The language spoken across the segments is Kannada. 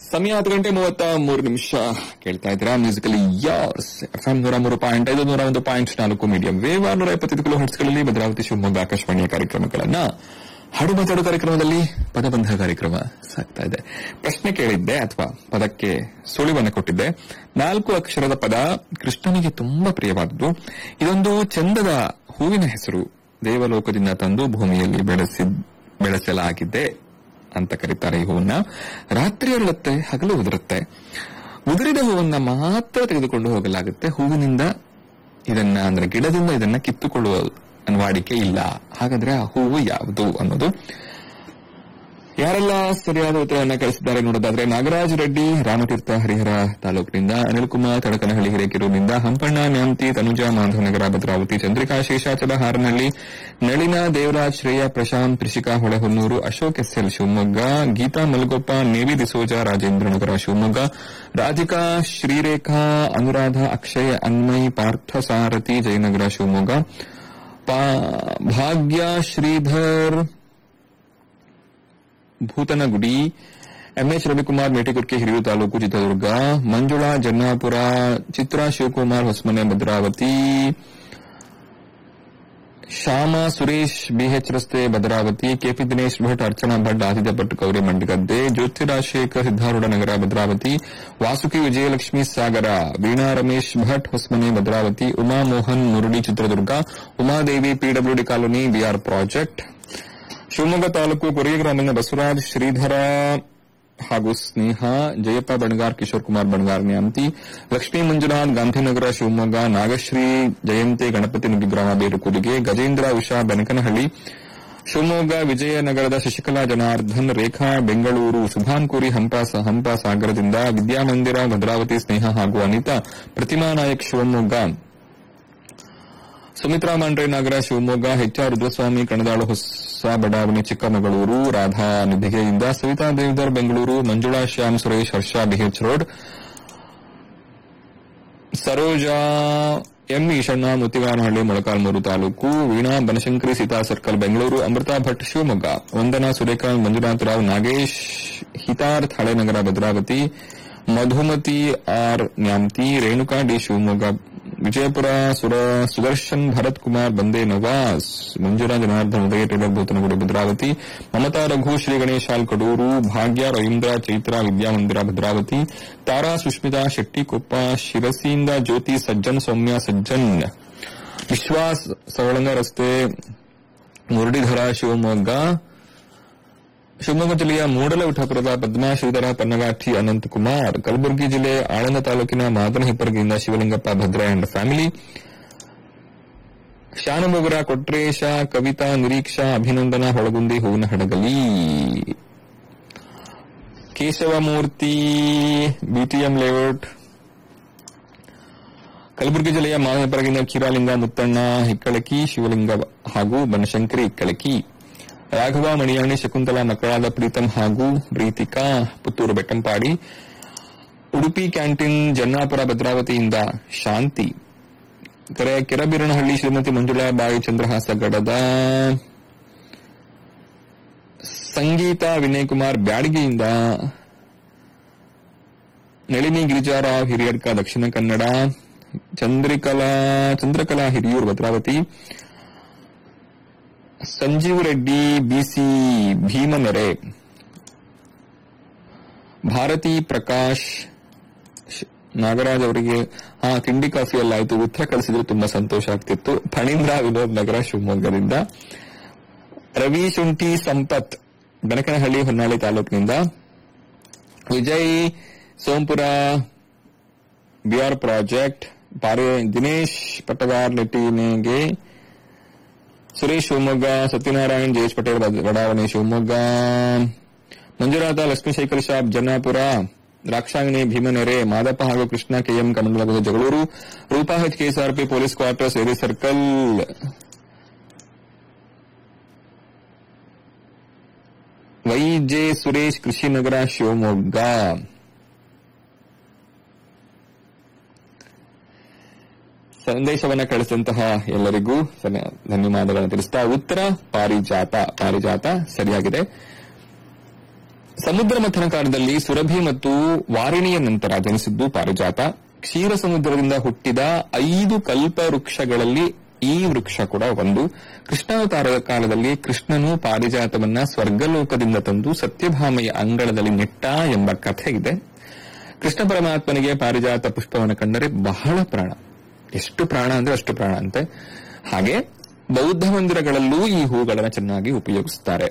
ಸಮಯ ಹತ್ತು ಗಂಟೆ ಮೂವತ್ತ ಮೂರು ನಿಮಿಷ ಕೇಳ್ತಾ ಇದ್ದೀರಾ ಮ್ಯೂಸಿಕಲಿ ಯಾರ್ಸ್ ಎಫ್ಎಂ ನೂರ ಮೂರು ಪಾಯಿಂಟ್ ಐದು ನೂರ ಒಂದು ಪಾಯಿಂಟ್ ನಾಲ್ಕು ಮೀಡಿಯಂ ವೇವ್ ಆರ್ನೂರ ಎಪ್ಪತ್ತೈದು ಕಿಲೋ ಹರ್ಟ್ಸ್ಗಳಲ್ಲಿ ಭದ್ರಾವತಿ ಶಿವಮೊಗ್ಗ ಆಕಾಶವಾಣಿಯ ಕಾರ್ಯಕ್ರಮಗಳನ್ನ ಹಾಡು ಮಾತಾಡು ಕಾರ್ಯಕ್ರಮದಲ್ಲಿ ಪದಬಂಧ ಕಾರ್ಯಕ್ರಮ ಸಾಗ್ತಾ ಇದೆ ಪ್ರಶ್ನೆ ಕೇಳಿದ್ದೆ ಅಥವಾ ಪದಕ್ಕೆ ಸುಳಿವನ್ನು ಕೊಟ್ಟಿದ್ದೆ ನಾಲ್ಕು ಅಕ್ಷರದ ಪದ ಕೃಷ್ಣನಿಗೆ ತುಂಬಾ ಪ್ರಿಯವಾದದ್ದು ಇದೊಂದು ಚಂದದ ಹೂವಿನ ಹೆಸರು ದೇವಲೋಕದಿಂದ ತಂದು ಭೂಮಿಯಲ್ಲಿ ಬೆಳೆಸಿ ಬೆಳೆಸಲಾಗಿದೆ ಅಂತ ಕರೀತಾರೆ ಈ ಹೂವನ್ನ ರಾತ್ರಿ ಅರಳುತ್ತೆ ಹಗಲು ಉದುರುತ್ತೆ ಉದುರಿದ ಹೂವನ್ನ ಮಾತ್ರ ತೆಗೆದುಕೊಂಡು ಹೋಗಲಾಗುತ್ತೆ ಹೂವಿನಿಂದ ಇದನ್ನ ಅಂದ್ರೆ ಗಿಡದಿಂದ ಇದನ್ನ ಕಿತ್ತುಕೊಳ್ಳುವ ವಾಡಿಕೆ ಇಲ್ಲ ಹಾಗಾದ್ರೆ ಆ ಹೂವು ಯಾವುದು ಅನ್ನೋದು ಯಾರೆಲ್ಲ ಸರಿಯಾದ ಉತ್ತರವನ್ನ ಕಳಿಸಿದ್ದಾರೆ ನೋಡೋದಾದ್ರೆ ನಾಗರಾಜ್ ರೆಡ್ಡಿ ರಾಮತೀರ್ಥ ಹರಿಹರ ತಾಲೂಕಿನಿಂದ ಅನಿಲ್ ಕುಮಾರ್ ತಡಕನಹಳ್ಳಿ ಹಿರೇಕೆರೂರಿನಿಂದ ಹಂಪಣ್ಣ ನ್ಯಾಮತಿ ತನುಜಾ ಮಾಧವನಗರ ಭದ್ರಾವತಿ ಚಂದ್ರಿಕಾ ಶೇಷಾಚಲ ಹಾರನಹಳ್ಳಿ ನಳಿನ ದೇವರಾಜ್ ಶ್ರೇಯ ಪ್ರಶಾಂತ್ ತ್ರಿಷಿಕಾ ಹೊಳೆಹೊನ್ನೂರು ಅಶೋಕ್ ಎಸ್ಎಲ್ ಶಿವಮೊಗ್ಗ ಗೀತಾ ಮಲ್ಗೊಪ್ಪ ನೇವಿ ದಿಸೋಜ ರಾಜೇಂದ್ರನಗರ ಶಿವಮೊಗ್ಗ ರಾಧಿಕಾ ಶ್ರೀರೇಖಾ ಅನುರಾಧ ಅಕ್ಷಯ್ ಅನ್ಮಯ್ ಪಾರ್ಥ ಸಾರಥಿ ಜಯನಗರ ಶಿವಮೊಗ್ಗ ಪಾ- ಭಾಗ್ಯ ಶ್ರೀಧರ್ ಭೂತನಗುಡಿ ಎಂಎಚ್ ರವಿಕುಮಾರ್ ಮೇಟಿಕುರ್ಕೆ ಹಿರಿಯೂರು ತಾಲೂಕು ಚಿತ್ರದುರ್ಗ ಮಂಜುಳಾ ಜನ್ನಾಪುರ ಚಿತ್ರಾ ಶಿವಕುಮಾರ್ ಹೊಸಮನೆ ಭದ್ರಾವತಿ ಶ್ಯಾಮ ಸುರೇಶ್ ಬಿಎಚ್ ರಸ್ತೆ ಭದ್ರಾವತಿ ಕೆಪಿ ದಿನೇಶ್ ಭಟ್ ಅರ್ಚನಾ ಭಟ್ ಆದಿತ್ಯ ಭಟ್ ಗೌರಿ ಮಂಡಿಗದ್ದೆ ಜ್ಯೋತಿ Rajashekhar Siddharudha Nagar Bhadravathi Vasuki Vijayalakshmi Sagara Veena Ramesh Bhat Hosamane Bhadravathi Uma Mohan Murudi Chitradurga Umadevi PWD colony BR project Shivamogga taluk ಕೊರಿಯ ಗ್ರಾಮೀಣ ಬಸವರಾಜ್ ಶ್ರೀಧರ ಹಾಗೂ ಸ್ನೇಹ ಜಯಪ್ಪ ಬಣಗಾರ್ ಕಿಶೋರ್ ಕುಮಾರ್ ಬಣಗಾರ್ ನ್ಯಾಮತಿ ಲಕ್ಷ್ಮೀ ಮಂಜುನಾಥ್ ಗಾಂಧಿನಗರ ಶಿವಮೊಗ್ಗ ನಾಗಶ್ರೀ ಜಯಂತಿ ಗಣಪತಿ ನುಗ್ಗಿಗ್ರಾಮ ಬೇರುಕುರಿಗೆ ಗಜೇಂದ್ರ ಉಷಾ ಬೆನಕನಹಳ್ಳಿ ಶಿವಮೊಗ್ಗ ವಿಜಯನಗರದ ಶಶಿಕಲಾ ಜನಾರ್ದನ್ ರೇಖಾ ಬೆಂಗಳೂರು ಸುಭಾನ್ಕುರಿ ಹಂಪ ಹಂಪ ಸಾಗರದಿಂದ ವಿದ್ಯಾಮಂದಿರ ಭದ್ರಾವತಿ ಸ್ನೇಹ ಹಾಗೂ ಅನಿತಾ ಪ್ರತಿಮಾ ನಾಯಕ್ ಶಿವಮೊಗ್ಗ ಸುಮಿತ್ರಾ ಮಾಂಡ್ರೆ ನಗರ ಶಿವಮೊಗ್ಗ ಎಚ್ಆರ್ ರುದ್ರಸ್ವಾಮಿ ಕಣದಾಳು ಹೊಸ ಬಡಾವಣೆ ಚಿಕ್ಕಮಗಳೂರು ರಾಧಾ ನಿಧಿಗೆಯಿಂದ Savitha Devadhar Bengaluru Manjula Shyam Suresh Harsha BH road Saroja M Eshanna Muttiganahalli Molakalmuru taluk Veena Banashankari Seetha circle Bengaluru Amrutha Bhat Shivamogga Vandana Surekhanth Manjunath Rao Nagesh Hitarth Halenagara Bhadravathi Madhumathi R Nyamathi Renuka D Shivamogga Vijayapura ಸುರ ಸುದರ್ಶನ್ ಭರತ್ ಕುಮಾರ್ ಬಂದೇ ನವಾಸ್ ಮಂಜುಳಾ ಜನಾರ್ದನ್ ಉದಯ ಟೇಲರ್ ಭೂತನಗುಡಿ ಭದ್ರಾವತಿ ಮಮತಾ ರಘು ಶ್ರೀ ಗಣೇಶ್ ಹಾಲ್ ಕಡೂರು ಭಾಗ್ಯ ರವೀಂದ್ರ ಚೈತ್ರ ವಿದ್ಯಾಮಂದಿರ ಭದ್ರಾವತಿ ತಾರಾ ಸುಷ್ಮಿತಾ ಶೆಟ್ಟಿಕೊಪ್ಪ ಶಿರಸಿಯಿಂದ ಜ್ಯೋತಿ ಸಜ್ಜನ್ ಸೌಮ್ಯ ಸಜ್ಜನ್ ವಿಶ್ವಾಸ್ ಸವಳಂಗ ರಸ್ತೆ ಮುರಳೀಧರ ಶಿವಮೊಗ್ಗ ಶಿವಮೊಗ್ಗ ಜಿಲ್ಲೆಯ ಮೂಡಲವಿಠಾಪುರದ ಪದ್ಮಾ ಶ್ರೀಧರ ಪನ್ನಗಾಠಿ ಅನಂತಕುಮಾರ್ ಕಲಬುರಗಿ ಜಿಲ್ಲೆ ಆಳಂದ ತಾಲೂಕಿನ ಮಾದನ ಹಿಪ್ಪರಗಿಯಿಂದ Shivalingappa Bhadra and family Shanumogara Kotresha Kavitha Nireeksha Abhinandana Holagundi Hoovina Hadagali Keshavamurthy BTM layout Kalaburagi ಜಿಲ್ಲೆಯ ಮಾದನಪರಗಿನ ಕಿರಾಲಿಂಗ ಮುತ್ತಣ್ಣ ಹಿಕ್ಕಳಕಿ ಶಿವಲಿಂಗ ಹಾಗೂ ಬನಶಂಕರಿ ಇಕ್ಕಳಕಿ ರಾಘವ ಮಣಿಯಾಣಿ ಶಕುಂತಲಾ ಮಕ್ಕಳಾದ ಪ್ರೀತಂ ಹಾಗೂ ಪ್ರೀತಿಕಾ ಪುತ್ತೂರು ಬೆಟ್ಟಂಪಾಡಿ ಉಡುಪಿ ಕ್ಯಾಂಟೀನ್ ಜನ್ನಾಪುರ ಭದ್ರಾವತಿಯಿಂದ ಶಾಂತಿ ಕೆರೆ ಕೆರಬೀರನಹಳ್ಳಿ ಶ್ರೀಮತಿ ಮಂಜುಳಾ ಬಾಯಿ ಚಂದ್ರಹಾಸ ಗಡದ ಸಂಗೀತ ವಿನಯ್ ಕುಮಾರ್ ಬ್ಯಾಡಗಿಯಿಂದ ನಳಿನಿ ಗಿರಿಜಾರಾವ್ ಹಿರಿಯಡ್ಕ ದಕ್ಷಿಣ ಕನ್ನಡ ಚಂದ್ರಿಕಲಾ ಚಂದ್ರಕಲಾ ಹಿರಿಯೂರು ಭದ್ರಾವತಿ ಸಂಜೀವ್ ರೆಡ್ಡಿ ಬಿಸಿ ಭೀಮನರೆ ಭಾರತಿ ಪ್ರಕಾಶ್ ಶ್- ನಾಗರಾಜ್ ಅವರಿಗೆ ಹಾ ತಿಂಡಿ ಕಾಫಿ ಎಲ್ಲ ಆಯ್ತು ಉತ್ತರ ಕಳಿಸಿದ್ರೆ ತುಂಬಾ ಸಂತೋಷ ಆಗ್ತಿತ್ತು ಫಣೀಂದ್ರ ವಿನೋದ್ ನಗರ ಶಿವಮೊಗ್ಗದಿಂದ ರವಿ ಶುಂಠಿ ಸಂಪತ್ ಬೆನಕನಹಳ್ಳಿ ಹೊನ್ನಾಳಿ ತಾಲೂಕಿನಿಂದ ವಿಜಯ್ ಸೋಂಪುರ ಬಿಆರ್ ಪ್ರಾಜೆಕ್ಟ್ ಪಾರೆ ದಿನೇಶ್ ಪಟ್ಟಗಾರ್ ನೆಟ್ಟಿನೆಗೆ ಸುರೇಶ್ ಶಿವಮೊಗ್ಗ ಸತ್ಯನಾರಾಯಣ್ ಜಯೇಶ್ ಪಟೇಲ್ ಬದ- ಬಡಾವಣೆ ಶಿವಮೊಗ್ಗ ಮಂಜುನಾಥ ಲಕ್ಷ್ಮೀಶೇಖರ್ ಶಾಪ್ ಜನ್ನಾಪುರ ರಾಕ್ಷಾಂಗಿಣಿ ಭೀಮನೆರೆ ಮಾದಪ್ಪ ಹಾಗೂ ಕೃಷ್ಣ ಕೆಎಂ ಕಮಲಗುದ Jagalur Roopa H KSRP police quarters ಏರಿ ಸರ್ಕಲ್ ವೈಜೆ ಸುರೇಶ್ ಕೃಷಿನಗರ ಶಿವಮೊಗ್ಗ ಸಂದೇಶವನ್ನ ಕಳಿಸಿದಂತಹ ಎಲ್ಲರಿಗೂ ಸಮ- ಧನ್ಯವಾದಗಳನ್ನು ತಿಳಿಸ್ತಾ ಉತ್ತರ ಪಾರಿಜಾತ ಪಾರಿಜಾತ ಸರಿಯಾಗಿದೆ ಸಮುದ್ರ ಮಥನ ಕಾಲದಲ್ಲಿ ಸುರಭಿ ಮತ್ತು ವಾರಿಣಿಯ ನಂತರ ಜನಿಸಿದ್ದು ಪಾರಿಜಾತ ಕ್ಷೀರ ಸಮುದ್ರದಿಂದ ಹುಟ್ಟಿದ ಐದು ಕಲ್ಪ ವೃಕ್ಷಗಳಲ್ಲಿ ಈ ವೃಕ್ಷ ಕೂಡ ಒಂದು ಕೃಷ್ಣಾವತಾರದ ಕಾಲದಲ್ಲಿ ಕೃಷ್ಣನು ಪಾರಿಜಾತವನ್ನ ಸ್ವರ್ಗಲೋಕದಿಂದ ತಂದು ಸತ್ಯಭಾಮೆಯ ಅಂಗಳದಲ್ಲಿ ನೆಟ್ಟ ಎಂಬ ಕಥೆ ಇದೆ ಕೃಷ್ಣ ಪರಮಾತ್ಮನಿಗೆ ಪಾರಿಜಾತ ಪುಷ್ಪವನ್ನು ಕಂಡರೆ ಬಹಳ ಪ್ರಾಣ ಎಷ್ಟು ಪ್ರಾಣ ಅಂದ್ರೆ ಅಷ್ಟು ಪ್ರಾಣ ಅಂತೆ ಹಾಗೆ ಬೌದ್ಧ ಮಂದಿರಗಳಲ್ಲೂ ಈ ಹೂಗಳನ್ನು ಚೆನ್ನಾಗಿ ಉಪಯೋಗಿಸುತ್ತಾರೆ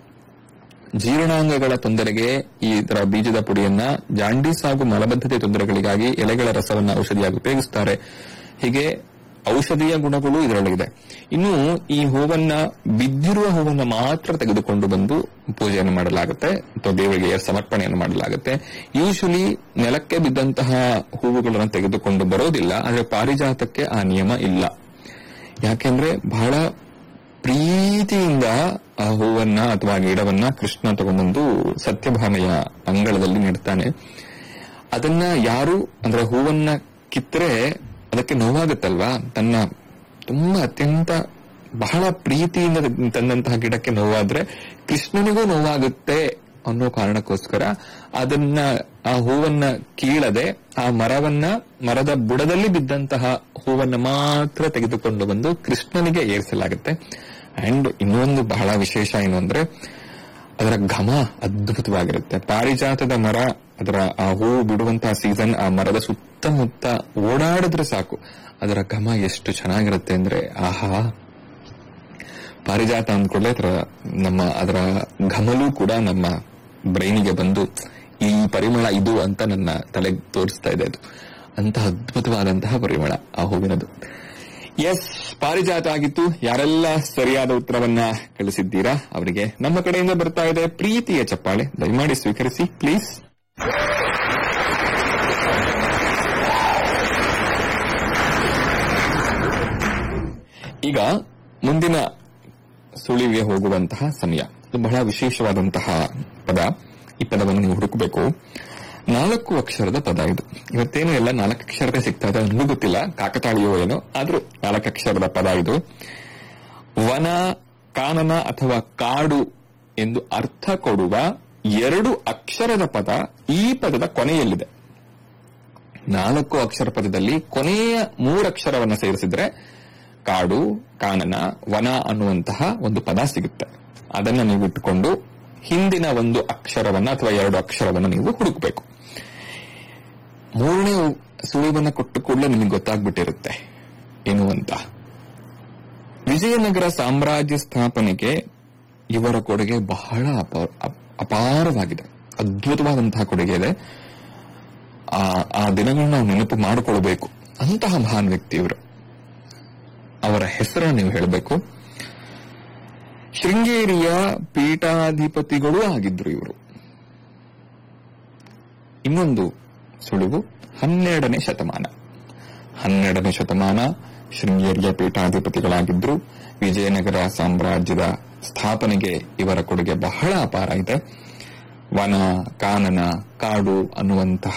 ಜೀರ್ಣಾಂಗಗಳ ತೊಂದರೆಗೆ ಈ ಇದರ ಬೀಜದ ಪುಡಿಯನ್ನ ಜಾಂಡೀಸ್ ಹಾಗೂ ಮಲಬದ್ಧತೆ ತೊಂದರೆಗಳಿಗಾಗಿ ಎಲೆಗಳ ರಸವನ್ನ ಔಷಧಿಯಾಗಿ ಉಪಯೋಗಿಸುತ್ತಾರೆ ಹೀಗೆ ಔಷಧೀಯ ಗುಣಗಳು ಇದರೊಳಗಿದೆ ಇನ್ನು ಈ ಹೂವನ್ನ ಬಿದ್ದಿರುವ ಹೂವನ್ನ ಮಾತ್ರ ತೆಗೆದುಕೊಂಡು ಬಂದು ಪೂಜೆಯನ್ನು ಮಾಡಲಾಗುತ್ತೆ ಅಥವಾ ದೇವರಿಗೆ ಸಮರ್ಪಣೆಯನ್ನು ಮಾಡಲಾಗುತ್ತೆ ಯೂಶಲಿ ನೆಲಕ್ಕೆ ಬಿದ್ದಂತಹ ಹೂವುಗಳನ್ನು ತೆಗೆದುಕೊಂಡು ಬರೋದಿಲ್ಲ ಆದರೆ ಪಾರಿಜಾತಕ್ಕೆ ಆ ನಿಯಮ ಇಲ್ಲ ಯಾಕೆಂದ್ರೆ ಬಹಳ ಪ್ರೀತಿಯಿಂದ ಆ ಹೂವನ್ನ ಅಥವಾ ಗಿಡವನ್ನ ಕೃಷ್ಣ ತಗೊಂಡ್ಬಂದು ಸತ್ಯಭಾಮೆಯ ಅಂಗಳದಲ್ಲಿ ನೆಡ್ತಾನೆ ಅದನ್ನ ಯಾರು ಅಂದ್ರೆ ಹೂವನ್ನ ಕಿತ್ತರೆ ಅದಕ್ಕೆ ನೋವಾಗುತ್ತಲ್ವಾ ತನ್ನ ತುಂಬಾ ಅತ್ಯಂತ ಬಹಳ ಪ್ರೀತಿಯಿಂದ ತಂದಂತಹ ಗಿಡಕ್ಕೆ ನೋವಾದ್ರೆ ಕೃಷ್ಣನಿಗೂ ನೋವಾಗುತ್ತೆ ಅನ್ನೋ ಕಾರಣಕ್ಕೋಸ್ಕರ ಅದನ್ನ ಆ ಹೂವನ್ನ ಕೀಳದೆ ಆ ಮರವನ್ನ ಮರದ ಬುಡದಲ್ಲಿ ಬಿದ್ದಂತಹ ಹೂವನ್ನ ಮಾತ್ರ ತೆಗೆದುಕೊಂಡು ಬಂದು ಕೃಷ್ಣನಿಗೆ ಏರಿಸಲಾಗುತ್ತೆ ಅಂಡ್ ಇನ್ನೊಂದು ಬಹಳ ವಿಶೇಷ ಏನು ಅಂದ್ರೆ ಅದರ ಘಮ ಅದ್ಭುತವಾಗಿರುತ್ತೆ ಪಾರಿಜಾತದ ಮರ ಅದರ ಆ ಹೂವು ಬಿಡುವಂತಹ ಸೀಸನ್ ಆ ಮರದ ಸುತ್ತಮುತ್ತ ಓಡಾಡಿದ್ರೆ ಸಾಕು ಅದರ ಘಮ ಎಷ್ಟು ಚೆನ್ನಾಗಿರುತ್ತೆ ಅಂದ್ರೆ ಆಹಾ ಪಾರಿಜಾತ ಅಂದ್ಕೊಳ್ಳೆ ಅದರ ನಮ್ಮ ಅದರ ಘಮಲೂ ಕೂಡ ನಮ್ಮ ಬ್ರೈನಿಗೆ ಬಂದು ಈ ಪರಿಮಳ ಇದು ಅಂತ ನನ್ನ ತಲೆಗೆ ತೋರಿಸ್ತಾ ಇದೆ ಅದು ಅಂತಹ ಅದ್ಭುತವಾದಂತಹ ಪರಿಮಳ ಆ ಹೂವಿನದು ಎಸ್ ಪಾರಿಜಾತ ಆಗಿತ್ತು ಯಾರೆಲ್ಲ ಸರಿಯಾದ ಉತ್ತರವನ್ನ ಕಳಿಸಿದ್ದೀರಾ ಅವರಿಗೆ ನಮ್ಮ ಕಡೆಯಿಂದ ಬರ್ತಾ ಇದೆ ಪ್ರೀತಿಯ ಚಪ್ಪಾಳೆ ದಯಮಾಡಿ ಸ್ವೀಕರಿಸಿ ಪ್ಲೀಸ್ ಈಗ ಮುಂದಿನ ಸುಳಿವಿಗೆ ಹೋಗುವಂತಹ ಸಮಯ ಇದು ಬಹಳ ವಿಶೇಷವಾದಂತಹ ಪದ ಈ ಪದವನ್ನು ನೀವು ಹುಡುಕಬೇಕು ನಾಲ್ಕು ಅಕ್ಷರದ ಪದ ಇದು ಇವತ್ತೇನು ಎಲ್ಲ ನಾಲ್ಕು ಅಕ್ಷರದೇ ಸಿಗ್ತಾ ಇದೆ ನನಗೂ ಗೊತ್ತಿಲ್ಲ ಕಾಕತಾಳಿಯೋ ಏನೋ ಆದ್ರೂ ನಾಲ್ಕು ಅಕ್ಷರದ ಪದ ಇದು ವನ ಕಾನನ ಅಥವಾ ಕಾಡು ಎಂದು ಅರ್ಥ ಕೊಡುವ ಎರಡು ಅಕ್ಷರದ ಪದ ಈ ಪದದ ಕೊನೆಯಲ್ಲಿದೆ ನಾಲ್ಕು ಅಕ್ಷರ ಪದದಲ್ಲಿ ಕೊನೆಯ ಮೂರಕ್ಷರವನ್ನು ಸೇರಿಸಿದ್ರೆ ಕಾಡು ಕಾನನ ವನ ಅನ್ನುವಂತಹ ಒಂದು ಪದ ಸಿಗುತ್ತೆ ಅದನ್ನ ನೀವು ಇಟ್ಟುಕೊಂಡು ಹಿಂದಿನ ಒಂದು ಅಕ್ಷರವನ್ನ ಅಥವಾ ಎರಡು ಅಕ್ಷರವನ್ನ ನೀವು ಹುಡುಕಬೇಕು ಮೂರನೇ ಸುಳಿವನ್ನ ಕೊಟ್ಟು ಕೂಡಲೇ ನಿಮಗೆ ಗೊತ್ತಾಗ್ಬಿಟ್ಟಿರುತ್ತೆ ಏನು ಅಂತ ವಿಜಯನಗರ ಸಾಮ್ರಾಜ್ಯ ಸ್ಥಾಪನೆಗೆ ಇವರ ಕೊಡುಗೆ ಬಹಳ ಅಪ- ಅಪ್- ಅಪಾರವಾಗಿದೆ ಅದ್ಭುತವಾದಂತಹ ಕೊಡುಗೆ ಇದೆ ಆ ಆ ದಿನಗಳನ್ನ ನಾವು ನೆನಪು ಮಾಡಿಕೊಳ್ಬೇಕು ಅಂತಹ ಮಹಾನ್ ವ್ಯಕ್ತಿ ಇವರು ಅವರ ಹೆಸರನ್ನು ನೀವು ಹೇಳಬೇಕು ಶೃಂಗೇರಿಯ ಪೀಠಾಧಿಪತಿಗಳೂ ಆಗಿದ್ರು ಇವರು ಇನ್ನೊಂದು ಸುಳಿವು ಹನ್ನೆರಡನೇ ಶತಮಾನ ಹನ್ನೆರಡನೇ ಶತಮಾನ ಶೃಂಗೇರಿಯ ಪೀಠಾಧಿಪತಿಗಳಾಗಿದ್ರು ವಿಜಯನಗರ ಸಾಮ್ರಾಜ್ಯದ ಸ್ಥಾಪನೆಗೆ ಇವರ ಕೊಡುಗೆ ಬಹಳ ಅಪಾರ ಇದೆ ವನ ಕಾನನ ಕಾಡು ಅನ್ನುವಂತಹ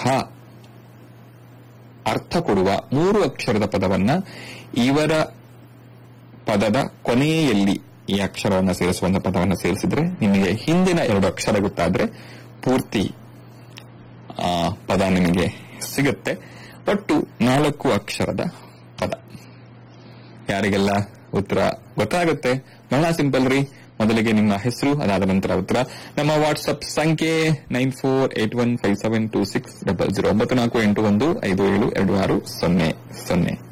ಅರ್ಥ ಕೊಡುವ ಮೂರು ಅಕ್ಷರದ ಪದವನ್ನ ಇವರ ಪದದ ಕೊನೆಯಲ್ಲಿ ಈ ಅಕ್ಷರವನ್ನು ಸೇರಿಸುವಂತಹ ಪದವನ್ನು ಸೇರಿಸಿದ್ರೆ ನಿಮಗೆ ಹಿಂದಿನ ಎರಡು ಅಕ್ಷರ ಗೊತ್ತಾದ್ರೆ ಪೂರ್ತಿ ಆ ಪದ ನಿಮಗೆ ಸಿಗುತ್ತೆ ಒಟ್ಟು ನಾಲ್ಕು ಅಕ್ಷರದ ಪದ ಯಾರಿಗೆಲ್ಲ ಉತ್ತರ ಗೊತ್ತಾಗುತ್ತೆ ಬಹಳ ಸಿಂಪಲ್ ರೀ ಮೊದಲಿಗೆ ನಿಮ್ಮ ಹೆಸರು ಅದಾದ ನಂತರ ಉತ್ತರ ನಮ್ಮ ವಾಟ್ಸ್ಆಪ್ ಸಂಖ್ಯೆ nine four eight one five seven two six double zero ಒಂಬತ್ತು ನಾಲ್ಕು ಎಂಟು ಒಂದು ಐದು ಏಳು ಎರಡು ಆರು ಸೊನ್ನೆ ಸೊನ್ನೆ